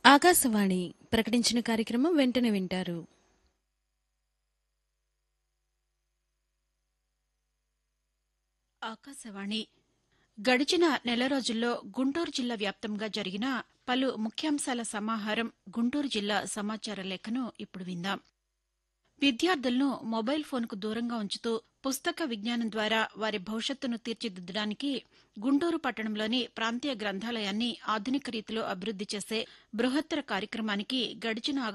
ఆకాశవాణి ప్రకటించిన కార్యక్రమం వెంటనే వింటారు ఆకాశవాణి గడిచిన నెల రోజుల్లో గుంటూరు జిల్లా వ్యాప్తంగా జరిగిన పలు ముఖ్యాంశాల సమాహారం గుంటూరు జిల్లా సమాచార లేఖను ఇప్పుడు విందాం విద్యార్థులను మొబైల్ ఫోన్కు దూరంగా ఉంచుతూ పుస్తక విజ్ఞానం ద్వారా వారి భవిష్యత్తును తీర్చిదిద్దడానికి గుంటూరు పట్టణంలోని ప్రాంతీయ గ్రంథాలయాన్ని ఆధునిక రీతిలో అభివృద్ది చేసే బృహత్తర కార్యక్రమానికి గడిచిన